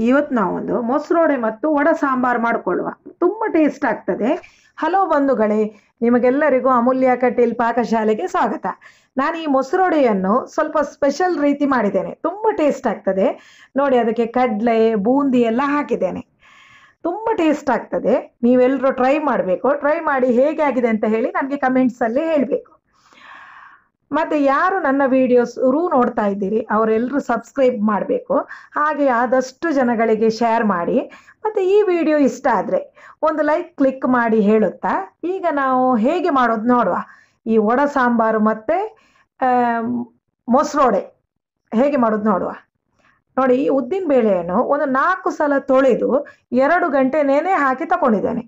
ಇವತ್ತು ನಾವೊಂದು ಮೊಸರೊಡೆ ಮತ್ತು ವಡ ಸಾಂಬಾರು ಮಾಡಿಕೊಳ್ಳುವ ತುಂಬ ಟೇಸ್ಟ್ ಆಗ್ತದೆ ಹಲೋ ಬಂಧುಗಳೇ ನಿಮಗೆಲ್ಲರಿಗೂ ಅಮೂಲ್ಯ ಕಟೀಲ್ ಪಾಕಶಾಲೆಗೆ ಸ್ವಾಗತ ನಾನು ಈ ಮೊಸರೊಡೆಯನ್ನು ಸ್ವಲ್ಪ ಸ್ಪೆಷಲ್ ರೀತಿ ಮಾಡಿದ್ದೇನೆ ತುಂಬ ಟೇಸ್ಟ್ ಆಗ್ತದೆ ನೋಡಿ ಅದಕ್ಕೆ ಕಡಲೆ ಬೂಂದಿ ಎಲ್ಲ ಹಾಕಿದ್ದೇನೆ ತುಂಬ ಟೇಸ್ಟ್ ಆಗ್ತದೆ ನೀವೆಲ್ಲರೂ ಟ್ರೈ ಮಾಡಬೇಕು ಟ್ರೈ ಮಾಡಿ ಹೇಗೆ ಆಗಿದೆ ಅಂತ ಹೇಳಿ ನನಗೆ ಕಮೆಂಟ್ಸಲ್ಲಿ ಹೇಳಬೇಕು ಮತ್ತು ಯಾರು ನನ್ನ ವಿಡಿಯೋಸ್ ರೂ ನೋಡ್ತಾ ಇದ್ದೀರಿ ಅವರೆಲ್ಲರೂ ಸಬ್ಸ್ಕ್ರೈಬ್ ಮಾಡಬೇಕು ಹಾಗೆ ಆದಷ್ಟು ಜನಗಳಿಗೆ ಶೇರ್ ಮಾಡಿ ಮತ್ತು ಈ ವಿಡಿಯೋ ಇಷ್ಟ ಆದರೆ ಒಂದು ಲೈಕ್ ಕ್ಲಿಕ್ ಮಾಡಿ ಹೇಳುತ್ತಾ ಈಗ ನಾವು ಹೇಗೆ ಮಾಡೋದು ನೋಡುವ ಈ ವಡ ಸಾಂಬಾರು ಮತ್ತು ಮೊಸರೊಡೆ ಹೇಗೆ ಮಾಡೋದು ನೋಡುವ ನೋಡಿ ಈ ಉದ್ದಿನ ಬೇಳೆಯನ್ನು ಒಂದು ನಾಲ್ಕು ಸಲ ತೊಳೆದು ಎರಡು ಗಂಟೆ ನೆನೆ ಹಾಕಿ ತಗೊಂಡಿದ್ದೇನೆ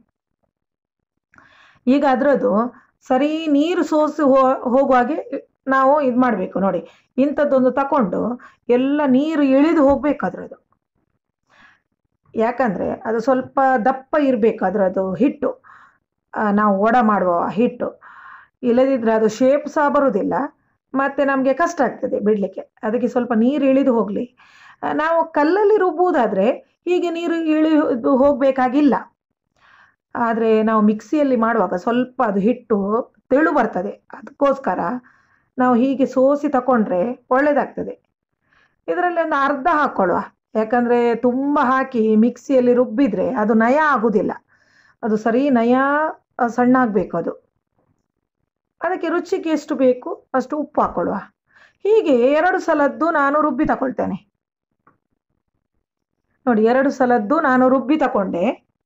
ಈಗ ಅದರದ್ದು ಸರಿ ನೀರು ಸೋಸಿ ಹೋ ಹೋಗುವಾಗೆ ನಾವು ಇದು ಮಾಡಬೇಕು ನೋಡಿ ಇಂಥದ್ದೊಂದು ತಗೊಂಡು ಎಲ್ಲ ನೀರು ಇಳಿದು ಹೋಗ್ಬೇಕು ಅದರದ್ದು ಯಾಕಂದರೆ ಅದು ಸ್ವಲ್ಪ ದಪ್ಪ ಇರಬೇಕು ಅದರದ್ದು ಹಿಟ್ಟು ಆ, ನಾವು ವಡ ಮಾಡುವ ಹಿಟ್ಟು ಇಲ್ಲದಿದ್ದರೆ ಅದು ಶೇಪ್ ಸಹ ಬರುವುದಿಲ್ಲ ಮತ್ತು ನಮಗೆ ಕಷ್ಟ ಆಗ್ತದೆ ಬಿಡಲಿಕ್ಕೆ ಅದಕ್ಕೆ ಸ್ವಲ್ಪ ನೀರು ಇಳಿದು ಹೋಗಲಿ ನಾವು ಕಲ್ಲಲ್ಲಿ ರುಬ್ಬುವುದಾದರೆ ಹೀಗೆ ನೀರು ಇಳಿದು ಹೋಗಬೇಕಾಗಿಲ್ಲ ಆದರೆ ನಾವು ಮಿಕ್ಸಿಯಲ್ಲಿ ಮಾಡುವಾಗ ಸ್ವಲ್ಪ ಅದು ಹಿಟ್ಟು ತೆಳು ಬರ್ತದೆ ಅದಕ್ಕೋಸ್ಕರ ನಾವು ಹೀಗೆ ಸೋಸಿ ತಗೊಂಡ್ರೆ ಒಳ್ಳೆಯದಾಗ್ತದೆ ಇದರಲ್ಲಿ ಒಂದು ಅರ್ಧ ಹಾಕ್ಕೊಳ್ಳುವ ಯಾಕಂದರೆ ತುಂಬ ಹಾಕಿ ಮಿಕ್ಸಿಯಲ್ಲಿ ರುಬ್ಬಿದರೆ ಅದು ನಯ ಆಗುವುದಿಲ್ಲ ಅದು ಸರಿ ನಯ ಆ, ಸಣ್ಣ ಆಗಬೇಕು ಅದು ಅದಕ್ಕೆ ರುಚಿಗೆ ಎಷ್ಟು ಬೇಕು ಅಷ್ಟು ಉಪ್ಪು ಹಾಕ್ಕೊಳ್ಳುವ ಹೀಗೆ ಎರಡು ಸಲದ್ದು ನಾನು ರುಬ್ಬಿ ತಗೊಳ್ತೇನೆ ನೋಡಿ ಎರಡು ಸಲದ್ದು ನಾನು ರುಬ್ಬಿ ತಗೊಂಡೆ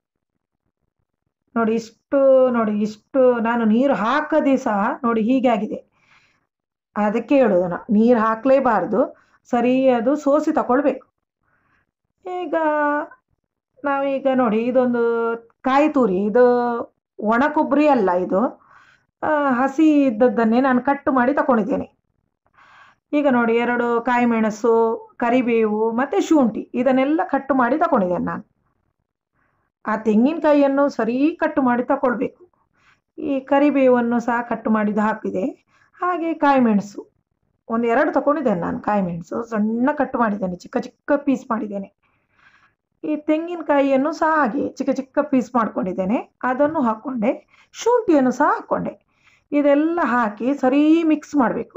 ನೋಡಿ ಇಷ್ಟು ನೋಡಿ ಇಷ್ಟು ನಾನು ನೀರು ಹಾಕದೆ ಸಹ ನೋಡಿ ಹೀಗೆ ಆಗಿದೆ ಅದಕ್ಕೆ ಹೇಳೋದು ನಾ ನೀರು ಹಾಕಲೇಬಾರ್ದು ಸರಿ ಅದು ಸೋಸಿ ತಗೊಳ್ಬೇಕು ಈಗ ನಾವೀಗ ನೋಡಿ ಇದೊಂದು ಕಾಯಿ ತುರಿ ಇದು ಒಣ ಕೊಬ್ಬರಿ ಅಲ್ಲ ಇದು ಆ, ಹಸಿ ಇದ್ದದ್ದನ್ನೇ ನಾನು ಕಟ್ಟು ಮಾಡಿ ತಗೊಂಡಿದ್ದೇನೆ ಈಗ ನೋಡಿ ಎರಡು ಕಾಯಿ ಮೆಣಸು ಕರಿಬೇವು ಮತ್ತು ಶುಂಠಿ ಇದನ್ನೆಲ್ಲ ಕಟ್ಟು ಮಾಡಿ ತಗೊಂಡಿದ್ದೇನೆ ನಾನು ಆ ತೆಂಗಿನಕಾಯಿಯನ್ನು ಸರಿ ಕಟ್ಟು ಮಾಡಿ ತಗೊಳ್ಬೇಕು ಈ ಕರಿಬೇವನ್ನು ಸಹ ಕಟ್ಟು ಮಾಡಿದ್ದು ಹಾಕಿದೆ ಹಾಗೆ ಕಾಯಿ ಮೆಣಸು ಒಂದು ಎರಡು ತಗೊಂಡಿದ್ದೇನೆ ನಾನು ಕಾಯಿ ಮೆಣಸು ಸಣ್ಣ ಕಟ್ಟು ಮಾಡಿದ್ದೇನೆ ಚಿಕ್ಕ ಚಿಕ್ಕ ಪೀಸ್ ಮಾಡಿದ್ದೇನೆ ಈ ತೆಂಗಿನಕಾಯಿಯನ್ನು ಸಹ ಹಾಗೆ ಚಿಕ್ಕ ಚಿಕ್ಕ ಪೀಸ್ ಮಾಡ್ಕೊಂಡಿದ್ದೇನೆ ಅದನ್ನು ಹಾಕ್ಕೊಂಡೆ ಶುಂಠಿಯನ್ನು ಸಹ ಹಾಕ್ಕೊಂಡೆ ಇದೆಲ್ಲ ಹಾಕಿ ಸರಿ ಮಿಕ್ಸ್ ಮಾಡಬೇಕು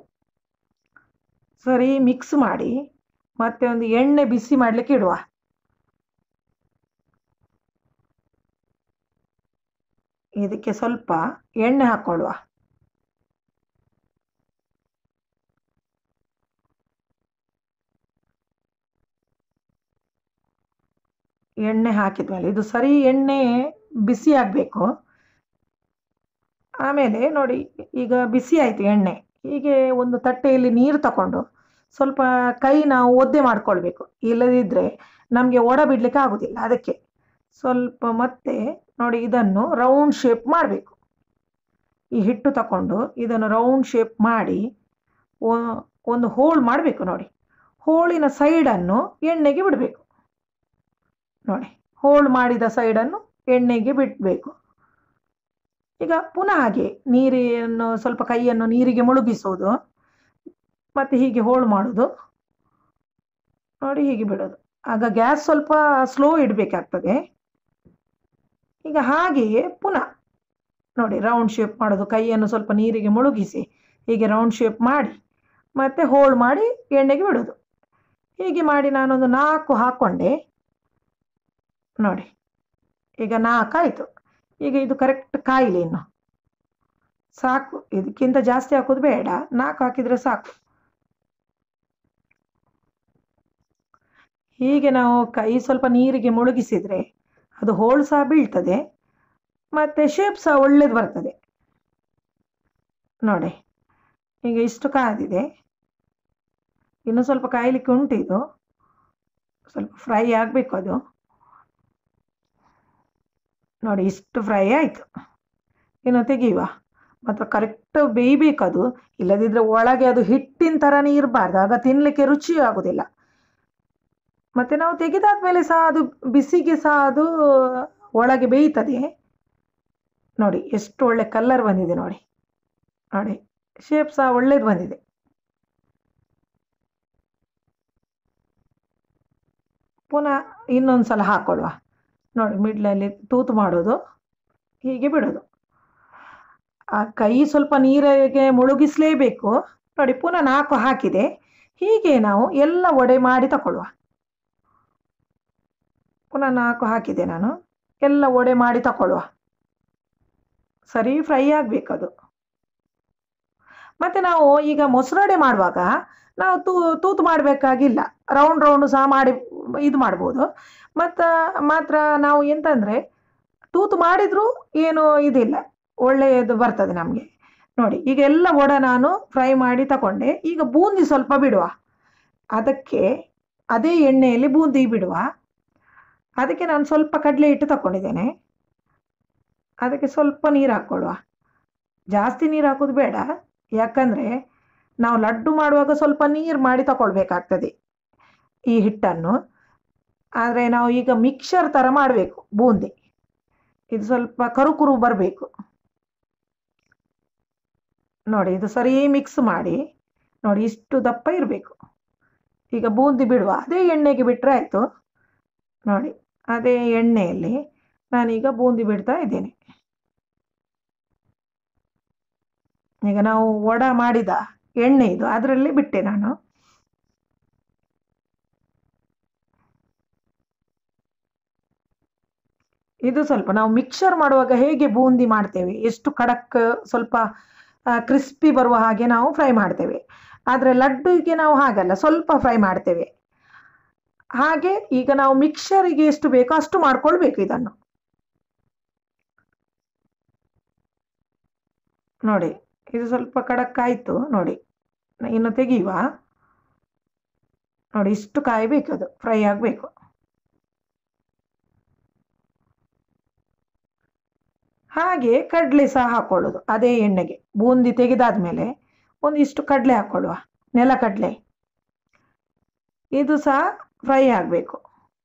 ಸರಿ ಮಿಕ್ಸ್ ಮಾಡಿ ಮತ್ತೆ ಒಂದು ಎಣ್ಣೆ ಬಿಸಿ ಮಾಡಲಿಕ್ಕೆ ಇಡುವ ಇದಕ್ಕೆ ಸ್ವಲ್ಪ ಎಣ್ಣೆ ಹಾಕ್ಕೊಳ್ಳುವ ಎಣ್ಣೆ ಹಾಕಿದ್ಮೇಲೆ ಇದು ಸರಿ ಎಣ್ಣೆ ಬಿಸಿ ಆಗಬೇಕು ಆಮೇಲೆ ನೋಡಿ ಈಗ ಬಿಸಿ ಆಯಿತು ಎಣ್ಣೆ ಹೀಗೆ ಒಂದು ತಟ್ಟೆಯಲ್ಲಿ ನೀರು ತಗೊಂಡು ಸ್ವಲ್ಪ ಕೈ ನಾವು ಒದ್ದೆ ಮಾಡ್ಕೊಳ್ಬೇಕು ಇಲ್ಲದಿದ್ದರೆ ನಮಗೆ ಒಡ ಬಿಡಲಿಕ್ಕೆ ಆಗೋದಿಲ್ಲ ಅದಕ್ಕೆ ಸ್ವಲ್ಪ ಮತ್ತೆ ನೋಡಿ ಇದನ್ನು ರೌಂಡ್ ಶೇಪ್ ಮಾಡಬೇಕು ಈ ಹಿಟ್ಟು ತಗೊಂಡು ಇದನ್ನು ರೌಂಡ್ ಶೇಪ್ ಮಾಡಿ ಒ- ಒಂದು ಹೋಲ್ ಮಾಡಬೇಕು ನೋಡಿ ಹೋಳಿನ ಸೈಡನ್ನು ಎಣ್ಣೆಗೆ ಬಿಡಬೇಕು ನೋಡಿ ಹೋಲ್ ಮಾಡಿದ ಸೈಡನ್ನು ಎಣ್ಣೆಗೆ ಬಿಡಬೇಕು ಈಗ ಪುನಃ ಹಾಗೆ ನೀರನ್ನು ಸ್ವಲ್ಪ ಕೈಯನ್ನು ನೀರಿಗೆ ಮುಳುಗಿಸೋದು ಮತ್ತು ಹೀಗೆ ಹೋಳು ಮಾಡೋದು ನೋಡಿ ಹೀಗೆ ಬಿಡೋದು ಆಗ ಗ್ಯಾಸ್ ಸ್ವಲ್ಪ ಸ್ಲೋ ಇಡಬೇಕಾಗ್ತದೆ ಈಗ ಹಾಗೆಯೇ ಪುನಃ ನೋಡಿ ರೌಂಡ್ ಶೇಪ್ ಮಾಡೋದು ಕೈಯನ್ನು ಸ್ವಲ್ಪ ನೀರಿಗೆ ಮುಳುಗಿಸಿ ಹೀಗೆ ರೌಂಡ್ ಶೇಪ್ ಮಾಡಿ ಮತ್ತು ಹೋಲ್ ಮಾಡಿ ಎಣ್ಣೆಗೆ ಬಿಡೋದು ಹೀಗೆ ಮಾಡಿ ನಾನೊಂದು ನಾಲ್ಕು ಹಾಕ್ಕೊಂಡೆ ನೋಡಿ ಈಗ ನಾಲ್ಕು ಆಯಿತು ಈಗ ಇದು ಕರೆಕ್ಟ್ ಕಾಯಿಲೆ ಇನ್ನು ಸಾಕು ಇದಕ್ಕಿಂತ ಜಾಸ್ತಿ ಹಾಕೋದು ಬೇಡ ನಾಲ್ಕು ಹಾಕಿದರೆ ಸಾಕು ಹೀಗೆ ನಾವು ಕೈ ಸ್ವಲ್ಪ ನೀರಿಗೆ ಮುಳುಗಿಸಿದರೆ ಅದು ಹೋಳು ಸಹ ಬೀಳ್ತದೆ ಮತ್ತು ಶೇಪ್ ಸಹ ಒಳ್ಳೇದು ಬರ್ತದೆ ನೋಡಿ ಈಗ ಇಷ್ಟು ಕಾದಿದೆ ಇನ್ನು ಸ್ವಲ್ಪ ಕಾಯಲಿಕ್ಕೆ ಉಂಟು ಇದು ಸ್ವಲ್ಪ ಫ್ರೈ ಆಗಬೇಕು ಅದು ನೋಡಿ ಇಷ್ಟು ಫ್ರೈ ಆಯಿತು ಇನ್ನು ತೆಗೆಯುವ ಮಾತ್ರ ಕರೆಕ್ಟ್ ಬೇಯಬೇಕು ಅದು ಇಲ್ಲದಿದ್ದರೆ ಒಳಗೆ ಅದು ಹಿಟ್ಟಿನ ಥರನೇ ಇರಬಾರ್ದು ಆಗ ತಿನ್ನಲಿಕ್ಕೆ ರುಚಿ ಆಗೋದಿಲ್ಲ ಮತ್ತು ನಾವು ತೆಗೆದಾದ್ಮೇಲೆ ಸಹ ಅದು ಬಿಸಿಗೆ ಸಹ ಅದು ಒಳಗೆ ಬೇಯ್ತದೆ ನೋಡಿ ಎಷ್ಟು ಒಳ್ಳೆ ಕಲರ್ ಬಂದಿದೆ ನೋಡಿ ನೋಡಿ ಶೇಪ್ ಸಹ ಒಳ್ಳೇದು ಬಂದಿದೆ ಪುನಃ ಇನ್ನೊಂದು ಸಲ ಹಾಕ್ಕೊಳ್ಳುವ ನೋಡಿ ಮಿಡ್ಲಲ್ಲಿ ತೂತು ಮಾಡೋದು ಹೀಗೆ ಬಿಡೋದು ಆ ಕೈ ಸ್ವಲ್ಪ ನೀರಿಗೆ ಮುಳುಗಿಸಲೇಬೇಕು ನೋಡಿ ಪುನಃ ನಾಲ್ಕು ಹಾಕಿದೆ ಹೀಗೆ ನಾವು ಎಲ್ಲ ಒಡೆ ಮಾಡಿ ತಗೊಳ್ಳುವ ಪುನಃ ನಾಲ್ಕು ಹಾಕಿದೆ ನಾನು ಎಲ್ಲ ಒಡೆ ಮಾಡಿ ತಗೊಳ್ಳುವ ಸರಿ ಫ್ರೈ ಆಗಬೇಕದು ಮತ್ತು ನಾವು ಈಗ ಮೊಸರೊಡೆ ಮಾಡುವಾಗ ನಾವು ತೂ ತೂತು ಮಾಡಬೇಕಾಗಿಲ್ಲ ರೌಂಡ್ ರೌಂಡ್ ಸಹ ಮಾಡಿ ಇದು ಮಾಡ್ಬೋದು ಮತ್ತು ಮಾತ್ರ ನಾವು ಎಂತಂದರೆ ತೂತು ಮಾಡಿದರೂ ಏನು ಇದಿಲ್ಲ ಒಳ್ಳೆಯದು ಬರ್ತದೆ ನಮಗೆ ನೋಡಿ ಈಗ ಎಲ್ಲ ಒಡ ನಾನು ಫ್ರೈ ಮಾಡಿ ತಗೊಂಡೆ ಈಗ ಬೂಂದಿ ಸ್ವಲ್ಪ ಬಿಡುವ ಅದಕ್ಕೆ ಅದೇ ಎಣ್ಣೆಯಲ್ಲಿ ಬೂಂದಿ ಬಿಡುವ ಅದಕ್ಕೆ ನಾನು ಸ್ವಲ್ಪ ಕಡಲೆ ಹಿಟ್ಟು ತಗೊಂಡಿದ್ದೇನೆ ಅದಕ್ಕೆ ಸ್ವಲ್ಪ ನೀರು ಹಾಕ್ಕೊಳ್ಳುವ ಜಾಸ್ತಿ ನೀರು ಹಾಕೋದು ಬೇಡ ಯಾಕಂದರೆ ನಾವು ಲಡ್ಡು ಮಾಡುವಾಗ ಸ್ವಲ್ಪ ನೀರು ಮಾಡಿ ತಗೊಳ್ಬೇಕಾಗ್ತದೆ ಈ ಹಿಟ್ಟನ್ನು ಆದರೆ ನಾವು ಈಗ ಮಿಕ್ಸರ್ ಥರ ಮಾಡಬೇಕು ಬೂಂದಿ ಇದು ಸ್ವಲ್ಪ ಕರುಕುರು ಬರಬೇಕು ನೋಡಿ ಇದು ಸರಿ ಮಿಕ್ಸ್ ಮಾಡಿ ನೋಡಿ ಇಷ್ಟು ದಪ್ಪ ಇರಬೇಕು ಈಗ ಬೂಂದಿ ಬಿಡುವ ಅದೇ ಎಣ್ಣೆಗೆ ಬಿಟ್ಟರೆ ಆಯಿತು ನೋಡಿ ಅದೇ ಎಣ್ಣೆಯಲ್ಲಿ ನಾನೀಗ ಬೂಂದಿ ಬಿಡ್ತಾ ಇದ್ದೇನೆ ಈಗ ನಾವು ವಡ ಮಾಡಿದ ಎಣ್ಣೆ ಇದು ಅದರಲ್ಲಿ ಬಿಟ್ಟೆ ನಾನು ಇದು ಸ್ವಲ್ಪ ನಾವು ಮಿಕ್ಸರ್ ಮಾಡುವಾಗ ಹೇಗೆ ಬೂಂದಿ ಮಾಡ್ತೇವೆ ಎಷ್ಟು ಖಡಕ್ ಸ್ವಲ್ಪ ಕ್ರಿಸ್ಪಿ ಬರುವ ಹಾಗೆ ನಾವು ಫ್ರೈ ಮಾಡ್ತೇವೆ ಆದರೆ ಲಡ್ಡುಗೆ ನಾವು ಹಾಗಲ್ಲ ಸ್ವಲ್ಪ ಫ್ರೈ ಮಾಡ್ತೇವೆ ಹಾಗೆ ಈಗ ನಾವು ಮಿಕ್ಸರಿಗೆ ಎಷ್ಟು ಬೇಕೋ ಅಷ್ಟು ಮಾಡ್ಕೊಳ್ಬೇಕು ಇದನ್ನು ನೋಡಿ ಇದು ಸ್ವಲ್ಪ ಖಡಕ್ ಆಯಿತು ನೋಡಿ ಇನ್ನು ತೆಗೆಯುವ ನೋಡಿ ಇಷ್ಟು ಕಾಯಬೇಕು ಅದು ಫ್ರೈ ಆಗಬೇಕು ಹಾಗೆ ಕಡಲೆ ಸಹ ಹಾಕೊಳ್ಳೋದು ಅದೇ ಎಣ್ಣೆಗೆ ಬೂಂದಿ ತೆಗೆದಾದ್ಮೇಲೆ ಒಂದಿಷ್ಟು ಕಡಲೆ ಹಾಕ್ಕೊಳ್ಳುವ ನೆಲಕಡಲೆ ಇದು ಸಹ ಫ್ರೈ ಆಗಬೇಕು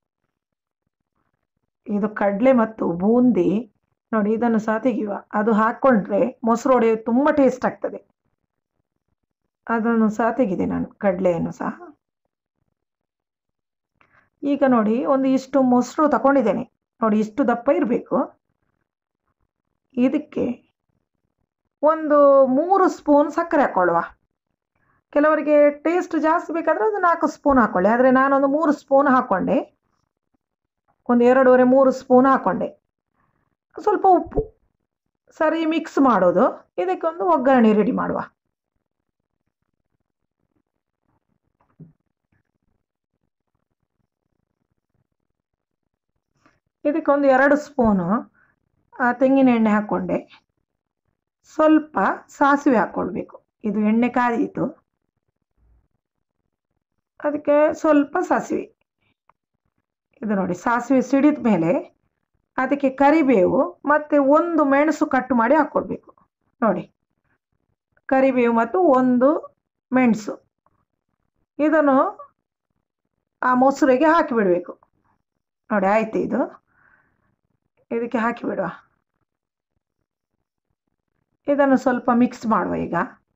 ಇದು ಕಡಲೆ ಮತ್ತು ಬೂಂದಿ ನೋಡಿ ಇದನ್ನು ಸಹ ತೆಗೆಯುವ ಅದು ಹಾಕ್ಕೊಂಡ್ರೆ ಮೊಸರು ಒಡೆ ತುಂಬ ಟೇಸ್ಟ್ ಆಗ್ತದೆ ಅದನ್ನು ಸಹ ತೆಗೆದೆ ನಾನು ಕಡಲೆಯನ್ನು ಸಹ ಈಗ ನೋಡಿ ಒಂದು ಇಷ್ಟು ಮೊಸರು ತಗೊಂಡಿದ್ದೇನೆ ನೋಡಿ ಇಷ್ಟು ದಪ್ಪ ಇರಬೇಕು ಇದಕ್ಕೆ ಒಂದು ಮೂರು ಸ್ಪೂನ್ ಸಕ್ಕರೆ ಹಾಕ್ಕೊಳ್ಳುವ ಕೆಲವರಿಗೆ ಟೇಸ್ಟ್ ಜಾಸ್ತಿ ಬೇಕಾದರೆ ಒಂದು ನಾಲ್ಕು ಸ್ಪೂನ್ ಹಾಕ್ಕೊಳ್ಳಿ ಆದರೆ ನಾನೊಂದು ಮೂರು ಸ್ಪೂನ್ ಹಾಕ್ಕೊಂಡೆ ಒಂದು ಎರಡೂವರೆ ಮೂರು ಸ್ಪೂನ್ ಹಾಕ್ಕೊಂಡೆ ಸ್ವಲ್ಪ ಉಪ್ಪು ಸರಿ ಮಿಕ್ಸ್ ಮಾಡೋದು ಇದಕ್ಕೊಂದು ಒಗ್ಗರಣೆ ರೆಡಿ ಮಾಡುವ ಇದಕ್ಕೊಂದು ಎರಡು ಸ್ಪೂನು ತೆಂಗಿನ ಎಣ್ಣೆ ಹಾಕ್ಕೊಂಡೆ ಸ್ವಲ್ಪ ಸಾಸಿವೆ ಹಾಕ್ಕೊಳ್ಬೇಕು ಇದು ಎಣ್ಣೆ ಕಾದಿತ್ತು ಅದಕ್ಕೆ ಸ್ವಲ್ಪ ಸಾಸಿವೆ ಇದು ನೋಡಿ ಸಾಸಿವೆ ಸಿಡಿದ ಮೇಲೆ ಅದಕ್ಕೆ ಕರಿಬೇವು ಮತ್ತು ಒಂದು ಮೆಣಸು ಕಟ್ ಮಾಡಿ ಹಾಕ್ಕೊಳ್ಬೇಕು ನೋಡಿ ಕರಿಬೇವು ಮತ್ತು ಒಂದು ಮೆಣಸು ಇದನ್ನು ಆ ಮೊಸರಿಗೆ ಹಾಕಿಬಿಡಬೇಕು ನೋಡಿ ಆಯ್ತು ಇದು ಇದಕ್ಕೆ ಹಾಕಿಬಿಡುವ ಇದನ್ನು ಸ್ವಲ್ಪ ಮಿಕ್ಸ್ ಮಾಡುವ ಈಗ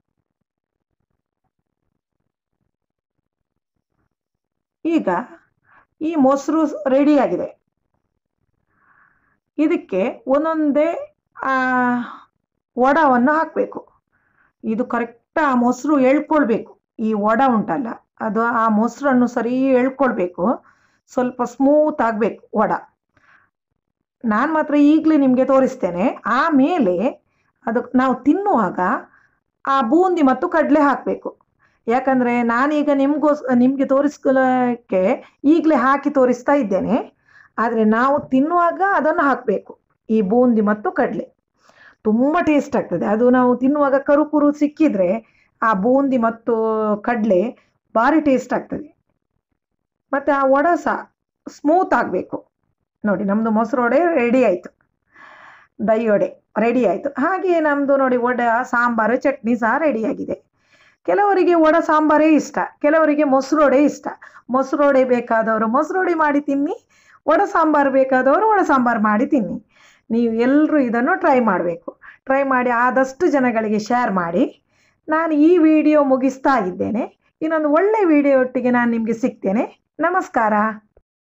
ಈಗ ಈ ಮೊಸರು ರೆಡಿಯಾಗಿದೆ ಇದಕ್ಕೆ ಒಂದೊಂದೇ ವಡವನ್ನು ಹಾಕಬೇಕು ಇದು ಕರೆಕ್ಟ್ ಆ ಮೊಸರು ಎಳ್ಕೊಳ್ಬೇಕು ಈ ವಡ ಉಂಟಲ್ಲ ಅದು ಆ ಮೊಸರನ್ನು ಸರಿ ಎಳ್ಕೊಳ್ಬೇಕು ಸ್ವಲ್ಪ ಸ್ಮೂತ್ ಆಗಬೇಕು ವಡ ನಾನು ಮಾತ್ರ ಈಗಲೇ ನಿಮಗೆ ತೋರಿಸ್ತೇನೆ ಆಮೇಲೆ ಅದು ನಾವು ತಿನ್ನುವಾಗ ಆ ಬೂಂದಿ ಮತ್ತು ಕಡಲೆ ಹಾಕಬೇಕು ಯಾಕಂದರೆ ನಾನೀಗ ನಿಮಗೋಸ್ ನಿಮಗೆ ತೋರಿಸ್ಕೊಳ್ಳೋಕ್ಕೆ ಈಗಲೇ ಹಾಕಿ ತೋರಿಸ್ತಾ ಇದ್ದೇನೆ ಆದರೆ ನಾವು ತಿನ್ನುವಾಗ ಅದನ್ನು ಹಾಕಬೇಕು ಈ ಬೂಂದಿ ಮತ್ತು ಕಡಲೆ ತುಂಬ ಟೇಸ್ಟ್ ಆಗ್ತದೆ ಅದು ನಾವು ತಿನ್ನುವಾಗ ಕರು ಕುರು ಸಿಕ್ಕಿದರೆ ಆ ಬೂಂದಿ ಮತ್ತು ಕಡಲೆ ಭಾರಿ ಟೇಸ್ಟ್ ಆಗ್ತದೆ ಮತ್ತು ಆ ವಡ ಸಹ ಸ್ಮೂತ್ ಆಗಬೇಕು ನೋಡಿ ನಮ್ಮದು ಮೊಸರು ವಡೆ ರೆಡಿ ಆಯಿತು ದೈ ವಡೆ ರೆಡಿ ಆಯಿತು ಹಾಗೆ ನಮ್ಮದು ನೋಡಿ ವಡೆ ಸಾಂಬಾರು ಚಟ್ನಿ ಸಹ ರೆಡಿಯಾಗಿದೆ ಕೆಲವರಿಗೆ ವಡ ಸಾಂಬಾರೇ ಇಷ್ಟ ಕೆಲವರಿಗೆ ಮೊಸರು ವಡೆ ಇಷ್ಟ ಮೊಸರು ವಡೆ ಬೇಕಾದವರು ಮೊಸರು ವಡೆ ಮಾಡಿ ತಿನ್ನಿ ವಡ ಸಾಂಬಾರು ಬೇಕಾದವರು ವಡ ಸಾಂಬಾರು ಮಾಡಿ ತಿನ್ನಿ ನೀವು ಎಲ್ಲರೂ ಇದನ್ನು ಟ್ರೈ ಮಾಡಬೇಕು ಟ್ರೈ ಮಾಡಿ ಆದಷ್ಟು ಜನಗಳಿಗೆ ಶೇರ್ ಮಾಡಿ ನಾನು ಈ ವಿಡಿಯೋ ಮುಗಿಸ್ತಾ ಇದ್ದೇನೆ ಇನ್ನೊಂದು ಒಳ್ಳೆಯ ವಿಡಿಯೋ ಒಟ್ಟಿಗೆ ನಾನು ನಿಮಗೆ ಸಿಗ್ತೇನೆ ನಮಸ್ಕಾರ